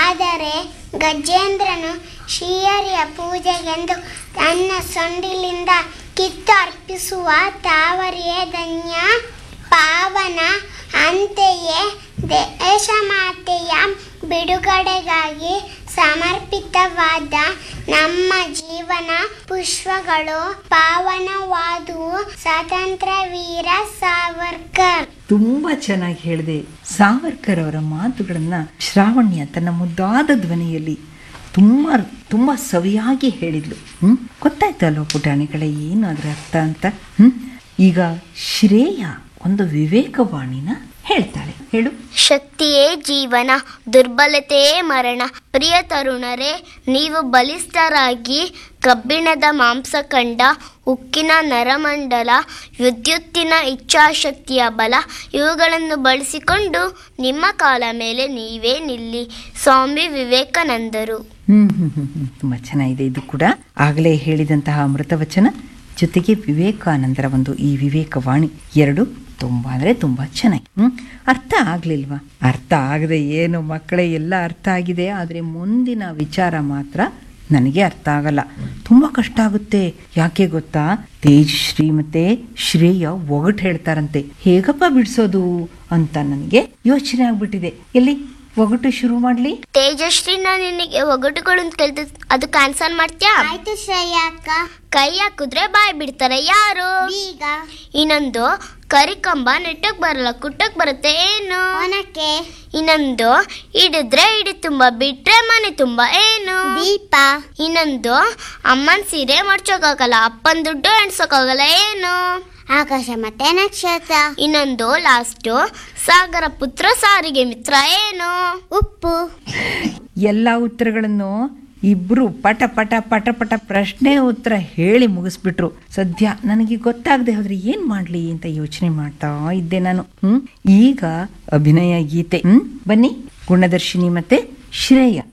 ಆದರೆ ಗಜೇಂದ್ರನು ಶ್ರೀಹರಿಯ ಪೂಜೆಗೆಂದು ತನ್ನ ಸೊಂಡಿಲಿಂದ ಕಿತ್ತು ಅರ್ಪಿಸುವ ತಾವರಿಯೇ ಧನ್ಯ ಪಾವನ ಅಂತೆಯೇ ದೇಶಮಾತೆಯ ಬಿಡುಗಡೆಗಾಗಿ ಸಮರ್ಪಿತವಾದ ನಮ್ಮ ಜೀವನ ಪುಷ್ಪಗಳು ಪಾವನವಾದುವು ಸ್ವಾತಂತ್ರ್ಯ ವೀರ ಸಾವರ್ಕರ್ ತುಂಬಾ ಚೆನ್ನಾಗಿ ಹೇಳಿದೆ ಸಾವರ್ಕರ್ ಅವರ ಮಾತುಗಳನ್ನ ಶ್ರಾವಣ್ಯ ತನ್ನ ಮುದ್ದಾದ ಧ್ವನಿಯಲ್ಲಿ ತುಂಬಾ ತುಂಬಾ ಸವಿಯಾಗಿ ಹೇಳಿದ್ಲು ಹ್ಮ್ ಗೊತ್ತಾಯ್ತಲ್ವ ಪುಟಾಣಿಗಳೇ ಏನು ಅದರ ಅರ್ಥ ಅಂತ ಹ್ಮ್ ಈಗ ಶ್ರೇಯ ಒಂದು ವಿವೇಕವಾಣಿನ ಹೇಳ್ತಾಳೆ ಹೇಳು ಶಕ್ತಿಯೇ ಜೀವನ ದುರ್ಬಲತೆಯೇ ಮರಣ ಪ್ರಿಯ ತರುಣರೇ ನೀವು ಬಲಿಷ್ಠರಾಗಿ ಕಬ್ಬಿಣದ ಮಾಂಸಖಂಡ ಉಕ್ಕಿನ ನರಮಂಡಲ ವಿದ್ಯುತ್ತಿನ ಇಚ್ಛಾಶಕ್ತಿಯ ಬಲ ಇವುಗಳನ್ನು ಬಳಸಿಕೊಂಡು ನಿಮ್ಮ ಕಾಲ ಮೇಲೆ ನೀವೇ ನಿಲ್ಲಿ ಸ್ವಾಮಿ ವಿವೇಕಾನಂದರು ಹ್ಮ್ ಹ್ಮ್ ಹ್ಮ್ ಹ್ಮ್ ತುಂಬಾ ಚೆನ್ನಾಗಿದೆ ಇದು ಕೂಡ ಆಗಲೇ ಹೇಳಿದಂತಹ ಅಮೃತವಚನ ಜೊತೆಗೆ ವಿವೇಕಾನಂದರ ಒಂದು ಈ ವಿವೇಕವಾಣಿ ಎರಡು ತುಂಬಾ ಅಂದ್ರೆ ತುಂಬಾ ಚೆನ್ನಾಗಿ ಹ್ಮ್ ಅರ್ಥ ಆಗ್ಲಿಲ್ವಾ ಅರ್ಥ ಆಗದೆ ಏನು ಮಕ್ಕಳೇ ಎಲ್ಲ ಅರ್ಥ ಆಗಿದೆ ಆದ್ರೆ ಮುಂದಿನ ವಿಚಾರ ಮಾತ್ರ ನನಗೆ ಅರ್ಥ ಆಗಲ್ಲ ತುಂಬಾ ಕಷ್ಟ ಆಗುತ್ತೆ ಯಾಕೆ ಗೊತ್ತಾ ತೇಜಶ್ರೀ ಮತ್ತೆ ಶ್ರೇಯ ಒಗಟ್ ಹೇಳ್ತಾರಂತೆ ಹೇಗಪ್ಪ ಬಿಡಿಸೋದು ಅಂತ ನನಗೆ ಯೋಚನೆ ಆಗ್ಬಿಟ್ಟಿದೆ ಎಲ್ಲಿ ಒಗಟು ಶುರು ಮಾಡ್ಲಿ ತೇಜಶ್ರೀ ನಾನು ನಿನಗೆ ಒಗಟುಗಳು ಅಂತ ಕೇಳ್ತ ಅದು ಕ್ಯಾನ್ಸಲ್ ಮಾಡ್ತೀಯಾ ಆಯ್ತು ಶ್ರೇಯ ಅಕ್ಕ ಕೈ ಹಾಕಿದ್ರೆ ಬಾಯ್ ಬಿಡ್ತಾರೆ ಯಾರು ಈಗ ಇನ್ನೊಂದು ಕರಿಕಂಬ ನೆಟ್ಟಕ್ ಬರಲ್ಲ ಕುಟ್ಟಕ್ ಬರುತ್ತೆ ಏನು ಒನಕೆ ಇನ್ನೊಂದು ಹಿಡಿದ್ರೆ ಹಿಡಿ ತುಂಬ ಬಿಟ್ರೆ ಮನೆ ತುಂಬ ಏನು ದೀಪ ಇನ್ನೊಂದು ಅಮ್ಮನ್ ಸೀರೆ ಮಡ್ಚೋಕಾಗಲ್ಲ ಅಪ್ಪನ್ ದುಡ್ಡು ಎಣ್ಸೋಕಾಗಲ್ಲ ಏನು ಆಕಾಶ ಮತ್ತೆ ನಕ್ಷತ್ರ ಇನ್ನೊಂದು ಲಾಸ್ಟು ಸಾಗರ ಪುತ್ರ ಸಾರಿಗೆ ಮಿತ್ರ ಏನು ಉಪ್ಪು ಎಲ್ಲ ಉತ್ತರಗಳನ್ನು ಇಬ್ರು ಪಟ ಪಟ ಪಟ ಪಟ ಪ್ರಶ್ನೆ ಉತ್ತರ ಹೇಳಿ ಮುಗಿಸ್ಬಿಟ್ರು ಸದ್ಯ ನನಗೆ ಗೊತ್ತಾಗದೆ ಹೋದ್ರೆ ಏನ್ ಮಾಡ್ಲಿ ಅಂತ ಯೋಚನೆ ಮಾಡ್ತಾ ಇದ್ದೆ ನಾನು ಹ್ಮ್ ಈಗ ಅಭಿನಯ ಗೀತೆ ಹ್ಮ್ ಬನ್ನಿ ಗುಣದರ್ಶಿನಿ ಮತ್ತೆ ಶ್ರೇಯ